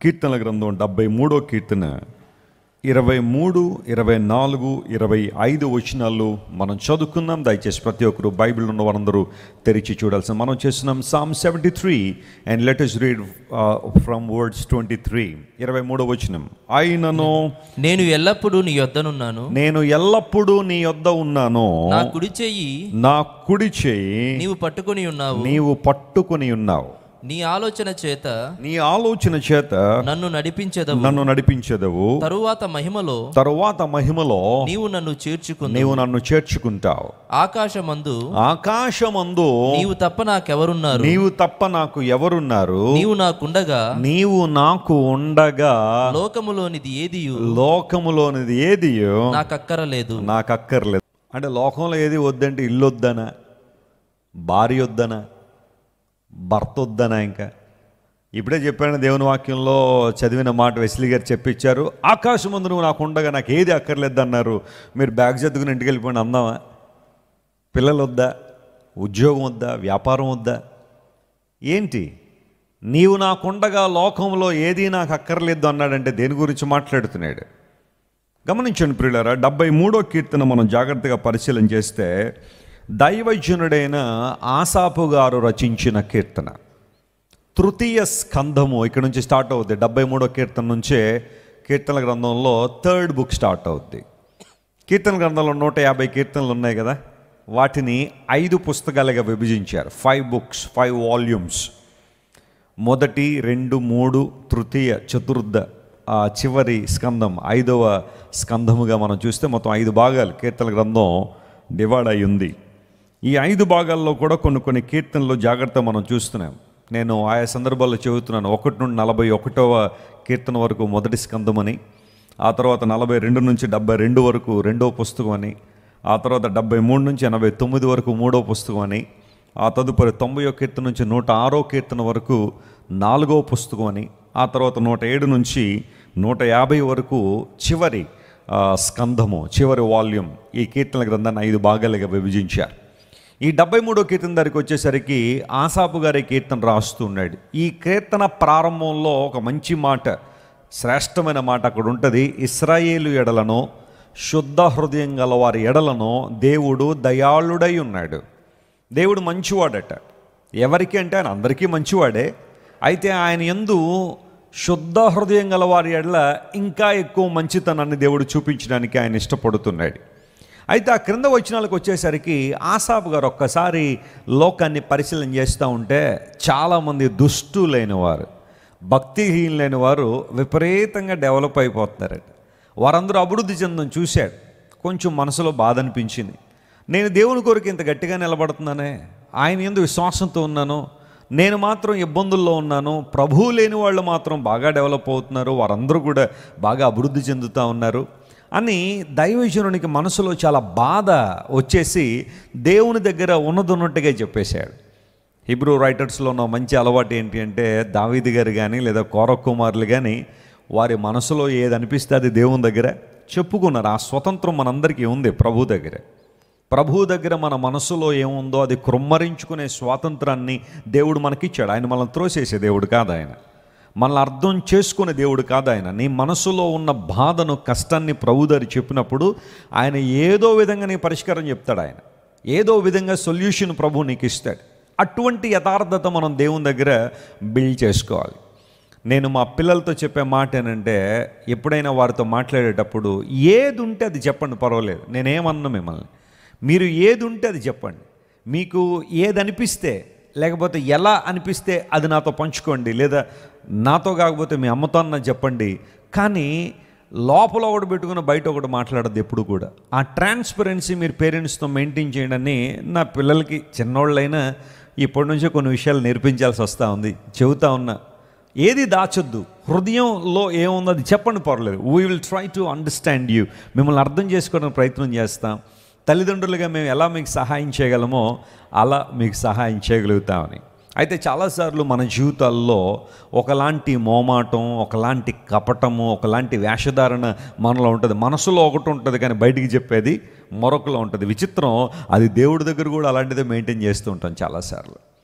కీర్తనల గ్రంథం డెబ్బై మూడో కీర్తన ఇరవై మూడు ఇరవై నాలుగు ఇరవై ఐదు వచనాలు మనం చదువుకుందాం దయచేసి ప్రతి ఒక్కరు బైబిల్ ఉన్న వారందరూ తెరిచి చూడాల్సిన మనం చేస్తున్నాం Psalm seventy three and latest read from words twenty three ఇరవై మూడో వచనం ఆయనను నేను ఎల్లప్పుడూ నీ యొద్దనున్నాను నేను ఎల్లప్పుడూ నీ యొద్ద ఉన్నాను నా కుడి చెయ్యి నా కుడి చేయి నీవు పట్టుకొని ఉన్నావు నీవు పట్టుకొని ఉన్నావు నీ ఆలోచన చేత నీ ఆలోచన చేత నన్ను నడిపించదవు నన్ను నడిపించదవు తరువాత మహిమలో తరువాత మహిమలో నీవు నన్ను చేర్చుకుంది నీవు నన్ను చేర్చుకుంటావు ఆకాశమందు ఆకాశమందు నీవు తప్ప నాకెవరున్నారు నీవు తప్ప నాకు ఎవరున్నారు నీవు నాకుండగా నీవు నాకు ఉండగా లోకములోనిది ఏదియు లోకములోనిది ఏది నాకక్కరలేదు నాకు అక్కర్లేదు అంటే లోకంలో ఏది వద్దంటే ఇల్లు వద్దనా భార్య వద్దనా భర్త వద్దనా ఇంకా ఇప్పుడే చెప్పాను దేవుని వాక్యంలో చదివిన మాట వెస్లీ గారు చెప్పించారు ఆకాశం ముందు నువ్వు నాకు ఉండగా నాకు ఏది అక్కర్లేదు అన్నారు మీరు బ్యాగ్ చదువుకుని ఇంటికి వెళ్ళిపోయిన అందామా పిల్లలు వద్దా ఉద్యోగం వద్దా వ్యాపారం వద్దా ఏంటి నీవు నాకుండగా లోకంలో ఏది నాకు అక్కర్లేదు అన్నాడంటే దేని గురించి మాట్లాడుతున్నాడు గమనించండి ప్రియులారా డెబ్బై మూడో కీర్తన మనం జాగ్రత్తగా పరిశీలన చేస్తే దైవజనుడైన ఆసాపు గారు రచించిన కీర్తన తృతీయ స్కంధము ఇక్కడ నుంచి స్టార్ట్ అవుద్ది డెబ్బై మూడో కీర్తన నుంచే కీర్తన గ్రంథంలో థర్డ్ బుక్ స్టార్ట్ అవుద్ది కీర్తన గ్రంథంలో నూట యాభై కీర్తనలు ఉన్నాయి కదా వాటిని ఐదు పుస్తకాలుగా విభజించారు ఫైవ్ బుక్స్ ఫైవ్ వాల్యూమ్స్ మొదటి రెండు మూడు తృతీయ చతుర్థ ఆ చివరి స్కందం ఐదవ స్కందముగా మనం చూస్తే మొత్తం ఐదు భాగాలు కీర్తన గ్రంథం డివైడ్ అయి ఉంది ఈ ఐదు భాగాల్లో కూడా కొన్ని కొన్ని కీర్తనలు జాగ్రత్త మనం చూస్తున్నాం నేను ఆయా సందర్భాల్లో చెబుతున్నాను ఒకటి నుండి నలభై ఒకటవ కీర్తన వరకు మొదటి స్కందం అని ఆ తర్వాత నలభై రెండు నుంచి డెబ్బై రెండు వరకు రెండవ పుస్తకం అని ఆ తర్వాత డెబ్బై మూడు నుంచి ఎనభై తొమ్మిది వరకు మూడో పుస్తకం అని ఆ తదుపరి తొంభై కీర్తన నుంచి నూట ఆరో కీర్తన వరకు నాలుగో పుస్తకం అని ఆ తర్వాత నూట ఏడు నుంచి నూట యాభై వరకు చివరి ఆ, స్కంధము చివరి వాల్యూమ్ ఈ కీర్తన గ్రంథాన్ని ఐదు భాగాలుగా విభజించారు ఈ డెబ్బై మూడో కీర్తన దగ్గరికి వచ్చేసరికి ఆసాపు గారి కీర్తన రాస్తూ ఉన్నాడు ఈ కీర్తన ప్రారంభంలో ఒక మంచి మాట శ్రేష్టమైన మాట అక్కడ ఉంటుంది ఇస్రాయేలు ఎడలను శుద్ధ హృదయం గల వారి ఎడలను దేవుడు దయాళుడై ఉన్నాడు దేవుడు మంచివాడట ఎవరికి అంటే ఆయన అందరికీ మంచివాడే అయితే ఆయన ఎందు శుద్ధ హృదయం గల వారి ఎడల ఇంకా ఎక్కువ మంచితనాన్ని దేవుడు చూపించడానికి ఆయన ఇష్టపడుతున్నాడు అయితే ఆ క్రింద వచనాలకు వచ్చేసరికి ఆసాపు గారు ఒక్కసారి లోకాన్ని పరిశీలన చేస్తూ ఉంటే చాలామంది దుష్టులైన వారు భక్తిహీనులైన వారు విపరీతంగా డెవలప్ అయిపోతున్నారట వారందరూ అభివృద్ధి చెందడం చూశాడు కొంచెం మనసులో బాధ అనిపించింది నేను దేవుని కొరకు ఇంత గట్టిగా నిలబడుతున్నానే ఆయన ఎందు విశ్వాసంతో ఉన్నాను నేను మాత్రం ఇబ్బందుల్లో ఉన్నాను ప్రభువు లేని వాళ్ళు మాత్రం బాగా డెవలప్ అవుతున్నారు వారందరూ కూడా బాగా అభివృద్ధి చెందుతూ ఉన్నారు అని దైవజనునికి మనసులో చాలా బాధ వచ్చేసి దేవుని దగ్గర ఉన్నదున్నట్టుగా చెప్పేశాడు హిబ్రూ రైటర్స్లో ఉన్న మంచి అలవాటు ఏంటి అంటే దావీది గారు కానీ లేదా కోరక్ కుమారులు కానీ వారి మనసులో ఏది అనిపిస్తే అది దేవుని దగ్గర చెప్పుకున్నారు ఆ స్వతంత్రం మనందరికీ ఉంది ప్రభు దగ్గర ప్రభు దగ్గర మన మనసులో ఏముందో అది కృమ్మరించుకునే స్వాతంత్రాన్ని దేవుడు మనకిచ్చాడు ఆయన మనల్ని త్రోసేసే దేవుడు కాదు ఆయన మనల్ని అర్థం చేసుకునే దేవుడు కాదు ఆయన నీ మనసులో ఉన్న బాధను కష్టాన్ని ప్రభు దగ్గర చెప్పినప్పుడు ఆయన ఏదో విధంగా నీ పరిష్కారం చెప్తాడు ఆయన ఏదో విధంగా సొల్యూషన్ ప్రభు నీకు ఇస్తాడు అటువంటి యథార్థత మనం దేవుని దగ్గర బిల్డ్ చేసుకోవాలి నేను మా పిల్లలతో చెప్పే మాట ఏంటంటే ఎప్పుడైనా వారితో మాట్లాడేటప్పుడు ఏది ఉంటే అది చెప్పండి పర్వాలేదు నేనేమన్నా మిమ్మల్ని మీరు ఏది ఉంటే అది చెప్పండి మీకు ఏది అనిపిస్తే లేకపోతే ఎలా అనిపిస్తే అది నాతో పంచుకోండి లేదా నాతో కాకపోతే మీ అమ్మతో అన్న చెప్పండి కానీ లోపల ఒకటి పెట్టుకుని బయట ఒకటి మాట్లాడద్దు ఎప్పుడు కూడా ఆ ట్రాన్స్పరెన్సీ మీరు పేరెంట్స్తో మెయింటైన్ చేయడని నా పిల్లలకి చిన్నోళ్ళైనా ఇప్పటి నుంచే కొన్ని విషయాలు నేర్పించాల్సి వస్తూ ఉంది చెబుతా ఉన్నా ఏది దాచొద్దు హృదయంలో ఏముందో అది చెప్పండి పర్లేదు we will try to understand you మిమ్మల్ని అర్థం చేసుకోవడానికి ప్రయత్నం చేస్తాం తల్లిదండ్రులుగా మేము ఎలా మీకు సహాయం చేయగలమో అలా మీకు సహాయం చేయగలుగుతామని అయితే చాలాసార్లు మన జీవితాల్లో ఒకలాంటి మోమాటం ఒకలాంటి కపటము ఒకలాంటి వేషధారణ మనలో ఉంటుంది మనసులో ఒకటి ఉంటుంది కానీ బయటికి చెప్పేది మరొకలో ఉంటుంది విచిత్రం అది దేవుడి దగ్గర కూడా అలాంటిదే మెయింటైన్ చేస్తూ ఉంటాం చాలాసార్లు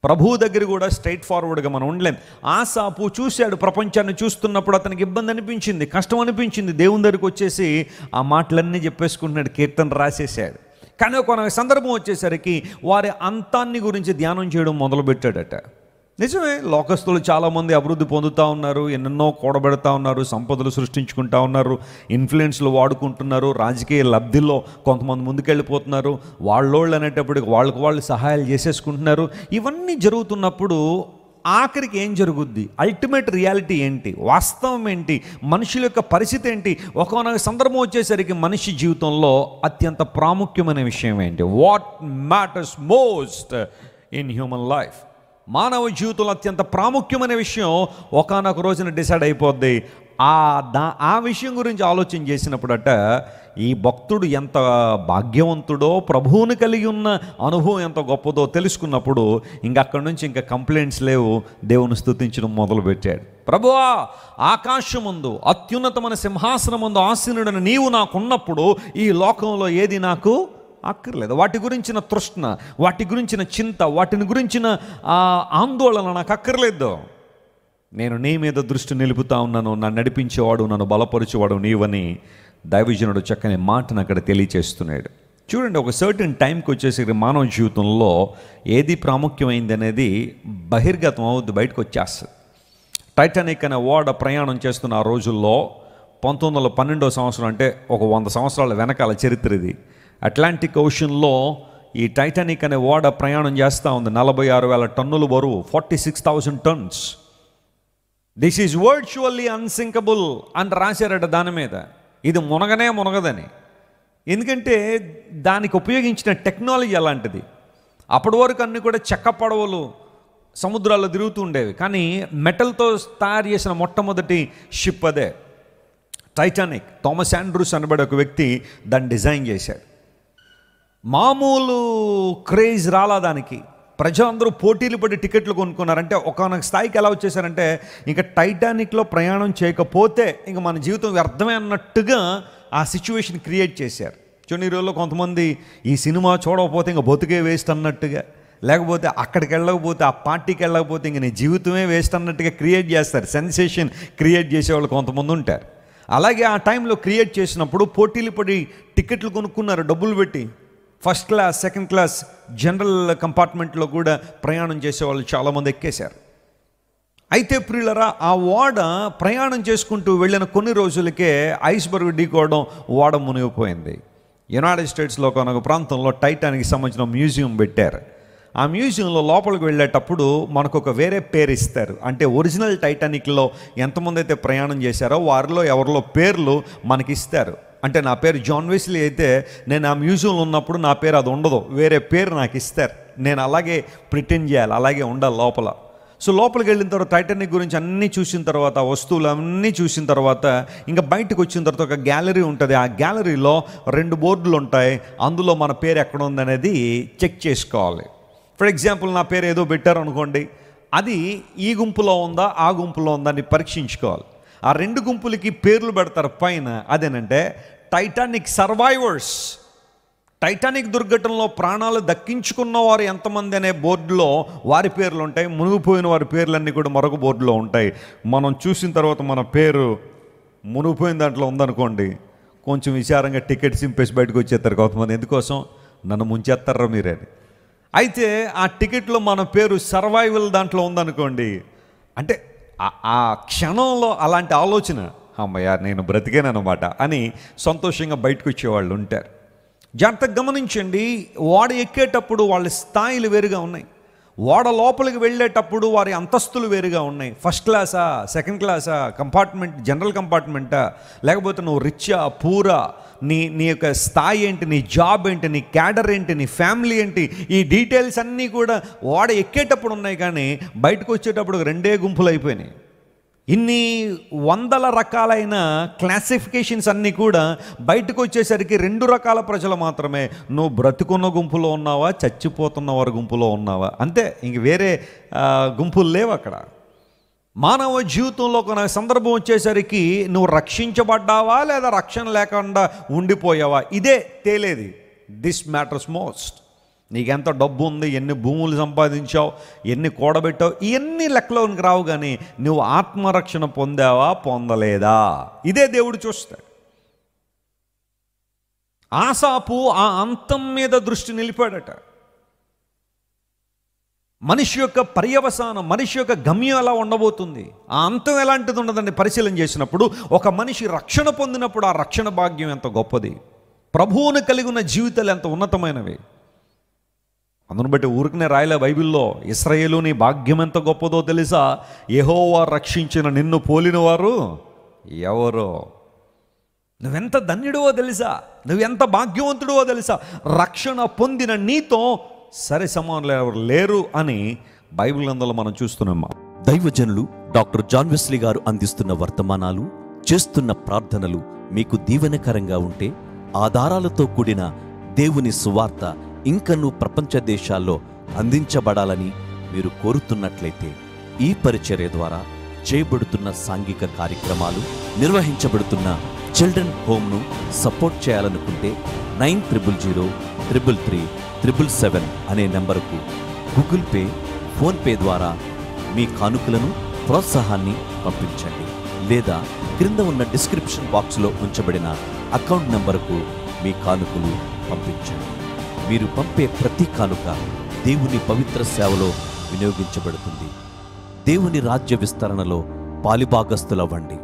ప్రభువు దగ్గర కూడా స్ట్రైట్ ఫార్వర్డ్గా మనం ఉండలేం ఆసాపు చూశాడు ప్రపంచాన్ని చూస్తున్నప్పుడు అతనికి ఇబ్బంది అనిపించింది కష్టం అనిపించింది దేవుని దగ్గరికి వచ్చేసి ఆ మాటలన్నీ చెప్పేసుకుంటున్నాడు కీర్తన రాసేసాడు కానీ ఒక సందర్భం వచ్చేసరికి వారి అంతాన్ని గురించి ధ్యానం చేయడం మొదలుపెట్టాడట నిజమే లోకస్తులు చాలామంది అభివృద్ధి పొందుతూ ఉన్నారు ఎన్నెన్నో కూడబెడతా ఉన్నారు సంపదలు సృష్టించుకుంటా ఉన్నారు ఇన్ఫ్లుయెన్స్లు వాడుకుంటున్నారు రాజకీయ లబ్ధిలో కొంతమంది ముందుకెళ్ళిపోతున్నారు వాళ్ళోళ్ళు అనేటప్పటికి వాళ్ళకు వాళ్ళు సహాయాలు చేసేసుకుంటున్నారు ఇవన్నీ జరుగుతున్నప్పుడు ఆఖరికి ఏం జరుగుద్ది అల్టిమేట్ రియాలిటీ ఏంటి వాస్తవం ఏంటి మనుషుల యొక్క పరిస్థితి ఏంటి ఒకనొక సందర్భం వచ్చేసరికి మనిషి జీవితంలో అత్యంత ప్రాముఖ్యమైన విషయం ఏంటి what matters most in human life మానవ జీవితంలో అత్యంత ప్రాముఖ్యమైన విషయం ఒకనొక రోజున డిసైడ్ అయిపోద్ది ఆ దా ఆ విషయం గురించి ఆలోచన చేసినప్పుడట ఈ భక్తుడు ఎంత భాగ్యవంతుడో ప్రభువుని కలిగి ఉన్న అనుభవం ఎంత గొప్పదో తెలుసుకున్నప్పుడు ఇంక అక్కడి నుంచి ఇంకా కంప్లైంట్స్ లేవు దేవుని స్తుతించడం మొదలుపెట్టాడు ప్రభువా ఆకాశముందు అత్యున్నతమైన సింహాసనముందు ఆసీనుడని నీవు నాకున్నప్పుడు ఈ లోకంలో ఏది నాకు అక్కర్లేదు వాటి గురించిన తృష్ణ వాటి గురించిన చింత వాటిని గురించిన ఆ, ఆందోళన నాకు అక్కర్లేదు నేను నీ మీద దృష్టి నిలుపుతా ఉన్నాను నన్ను నడిపించేవాడు నన్ను బలపరిచేవాడు నీవని దైవజనుడు చక్కని మాటను అక్కడ తెలియచేస్తున్నాడు చూడండి ఒక సర్టన్ టైంకి వచ్చేసరికి మానవ జీవితంలో ఏది ప్రాముఖ్యమైంది అనేది బహిర్గతం అవుద్ది బయటకు వచ్చేస్తుంది టైటానిక్ అనే ఓడ ప్రయాణం చేస్తున్న ఆ రోజుల్లో పంతొమ్మిది వందల పన్నెండో సంవత్సరం అంటే ఒక వంద సంవత్సరాల వెనకాల చరిత్ర ఇది అట్లాంటిక్ ఓషన్లో ఈ టైటానిక్ అనే ఓడ ప్రయాణం చేస్తూ ఉంది నలభై ఆరు వేల టన్నులు బరువు forty six thousand tons this is virtually unsinkable అని రాశారట దాని మీద ఇది మునగనే మునగదని ఎందుకంటే దానికి ఉపయోగించిన టెక్నాలజీ అలాంటిది అప్పటి వరకు అన్నీ కూడా చెక్క పడవలు సముద్రాల్లో తిరుగుతూ ఉండేవి కానీ మెటల్తో తయారు చేసిన మొట్టమొదటి షిప్ అదే టైటానిక్ థామస్ ఆండ్రూస్ అనబడే ఒక వ్యక్తి దాన్ని డిజైన్ చేశాడు మామూలు క్రేజ్ రాలా దానికి ప్రజలందరూ పోటీలు పడి టికెట్లు కొనుక్కున్నారంటే ఒకనొక స్థాయికి ఎలా వచ్చేసారంటే ఇంకా టైటానిక్లో ప్రయాణం చేయకపోతే ఇంక మన జీవితం వ్యర్థమే అన్నట్టుగా ఆ సిచ్యువేషన్ క్రియేట్ చేశారు చూడండి ఈ రోజుల్లో కొంతమంది ఈ సినిమా చూడకపోతే ఇంకా బతుకే వేస్ట్ అన్నట్టుగా లేకపోతే అక్కడికి వెళ్ళకపోతే ఆ పార్టీకి వెళ్ళకపోతే ఇంక నీ జీవితమే వేస్ట్ అన్నట్టుగా క్రియేట్ చేస్తారు సెన్సేషన్ క్రియేట్ చేసేవాళ్ళు కొంతమంది ఉంటారు అలాగే ఆ టైంలో క్రియేట్ చేసినప్పుడు పోటీలు పడి టికెట్లు కొనుక్కున్నారు డబ్బులు పెట్టి first class second class general కంపార్ట్మెంట్లో కూడా ప్రయాణం చేసేవాళ్ళు చాలామంది ఎక్కేశారు అయితే ప్రియులరా ఆ ఓడ ప్రయాణం చేసుకుంటూ వెళ్ళిన కొన్ని రోజులకే ఐస్బర్గ్ ఢీకోవడం ఓడ మునిగిపోయింది యునైటెడ్ స్టేట్స్లో ఒక ప్రాంతంలో టైటానికి సంబంధించిన మ్యూజియం పెట్టారు ఆ మ్యూజియంలో లోపలికి వెళ్ళేటప్పుడు మనకు ఒక వేరే పేరు ఇస్తారు అంటే ఒరిజినల్ టైటానిక్లో ఎంతమంది అయితే ప్రయాణం చేశారో వారిలో ఎవరిలో పేర్లు మనకి ఇస్తారు అంటే నా పేరు జాన్ వెస్లీ అయితే నేను ఆ మ్యూజియంలో ఉన్నప్పుడు నా పేరు అది ఉండదు వేరే పేరు నాకు ఇస్తారు నేను అలాగే ప్రిటెండ్ చేయాలి అలాగే ఉండాలి లోపల సో లోపలికి వెళ్ళిన తర్వాత టైటానిక్ గురించి అన్నీ చూసిన తర్వాత ఆ వస్తువులు అన్నీ చూసిన తర్వాత ఇంకా బయటకు వచ్చిన తర్వాత ఒక గ్యాలరీ ఉంటుంది ఆ గ్యాలరీలో రెండు బోర్డులు ఉంటాయి అందులో మన పేరు ఎక్కడ ఉందనేది చెక్ చేసుకోవాలి ఫర్ ఎగ్జాంపుల్ నా పేరు ఏదో పెట్టారు అనుకోండి అది ఈ గుంపులో ఉందా ఆ గుంపులో ఉందా అని పరీక్షించుకోవాలి ఆ రెండు గుంపులకి పేర్లు పెడతారు పైన అదేనంటే టైటానిక్ సర్వైవర్స్ టైటానిక్ దుర్ఘటనలో ప్రాణాలు దక్కించుకున్న వారు ఎంతమంది అనే బోర్డులో వారి పేర్లు ఉంటాయి మునిగిపోయిన వారి పేర్లన్నీ కూడా మరొక బోర్డులో ఉంటాయి మనం చూసిన తర్వాత మన పేరు మునిగిపోయిన దాంట్లో ఉందనుకోండి కొంచెం విచారంగా టికెట్ సింపేసి బయటకు వచ్చేస్తారు కొంతమంది ఎందుకోసం నన్ను ముంచేస్తారా మీరని అయితే ఆ టికెట్లో మన పేరు సర్వైవల్ దాంట్లో ఉందనుకోండి అంటే ఆ- ఆ క్షణంలో అలాంటి ఆలోచన అమ్మయ్య నేను బ్రతికేనమాట అని సంతోషంగా బయటకు వచ్చేవాళ్ళు ఉంటారు జాగ్రత్తగా గమనించండి ఓడ ఎక్కేటప్పుడు వాళ్ళ స్థాయిలు వేరుగా ఉన్నాయి ఓడ లోపలికి వెళ్ళేటప్పుడు వారి అంతస్తులు వేరుగా ఉన్నాయి ఫస్ట్ క్లాసా సెకండ్ క్లాసా కంపార్ట్మెంట్ జనరల్ కంపార్ట్మెంటా లేకపోతే నువ్వు రిచ్చా పూరా నీ నీ యొక్క స్థాయి ఏంటి నీ జాబ్ ఏంటి నీ క్యాడర్ ఏంటి నీ ఫ్యామిలీ ఏంటి ఈ డీటెయిల్స్ అన్నీ కూడా ఓడ ఎక్కేటప్పుడు ఉన్నాయి కానీ బయటకు వచ్చేటప్పుడు రెండే గుంపులు అయిపోయినాయి ఇన్ని వందల రకాలైన క్లాసిఫికేషన్స్ అన్నీ కూడా బయటకు వచ్చేసరికి రెండు రకాల ప్రజలు మాత్రమే నువ్వు బ్రతుకున్న గుంపులో ఉన్నావా చచ్చిపోతున్న వారి గుంపులో ఉన్నావా అంతే ఇంక వేరే ఆ, గుంపులు లేవు అక్కడ మానవ జీవితంలో ఒక సందర్భం వచ్చేసరికి నువ్వు రక్షించబడ్డావా లేదా రక్షణ లేకుండా ఉండిపోయావా ఇదే తేలేది దిస్ మ్యాటర్స్ మోస్ట్ నీకెంత డబ్బు ఉంది ఎన్ని భూములు సంపాదించావు ఎన్ని కూడబెట్టావు ఇవన్నీ లెక్కలోనికి రావు కానీ నువ్వు ఆత్మరక్షణ పొందావా పొందలేదా ఇదే దేవుడు చూస్తాడు ఆసాపు ఆ అంతం మీద దృష్టి నిలిపాడట మనిషి యొక్క పర్యవసానం మనిషి యొక్క గమ్యం ఎలా ఉండబోతుంది ఆ అంతం ఎలాంటిది ఉండదని పరిశీలన చేసినప్పుడు ఒక మనిషి రక్షణ పొందినప్పుడు ఆ రక్షణ భాగ్యం ఎంత గొప్పది ప్రభువును కలిగి ఉన్న జీవితాలు ఎంత ఉన్నతమైనవి అందును బట్టి ఊరికనే రాయలే బైబిల్లో ఇస్రాయేలు నీ భాగ్యం ఎంత గొప్పదో తెలుసా యెహోవా రక్షించిన నిన్ను పోలిన వారు ఎవరో నువ్వెంత ధన్యుడివో తెలుసా నువ్వెంత భాగ్యవంతుడివో తెలుసా రక్షణ పొందిన నీతో సరి సమానులు ఎవరు లేరు అని బైబిల్ అందులో మనం చూస్తున్నాం దైవజనులు డాక్టర్ జాన్ వెస్లీ గారు అందిస్తున్న వర్తమానాలు చేస్తున్న ప్రార్థనలు మీకు దీవెనకరంగా ఉంటే ఆధారాలతో కూడిన దేవుని సువార్త ఇంకనూ ప్రపంచ దేశాల్లో అందించబడాలని మీరు కోరుతున్నట్లయితే ఈ పరిచర్య ద్వారా చేయబడుతున్న సాంఘిక కార్యక్రమాలు నిర్వహించబడుతున్న చిల్డ్రన్ హోమ్ను సపోర్ట్ చేయాలనుకుంటే nine triple zero triple three triple seven అనే నెంబరుకు గూగుల్ పే ఫోన్పే ద్వారా మీ కానుకలను ప్రోత్సాహాన్ని పంపించండి లేదా క్రింద ఉన్న డిస్క్రిప్షన్ బాక్స్లో ఉంచబడిన అకౌంట్ నంబరుకు మీ కానుకలు పంపించండి మీరు పంపే ప్రతి కానుక దేవుని పవిత్ర సేవలో వినియోగించబడుతుంది దేవుని రాజ్య విస్తరణలో పాలిభాగస్తులవ్వండి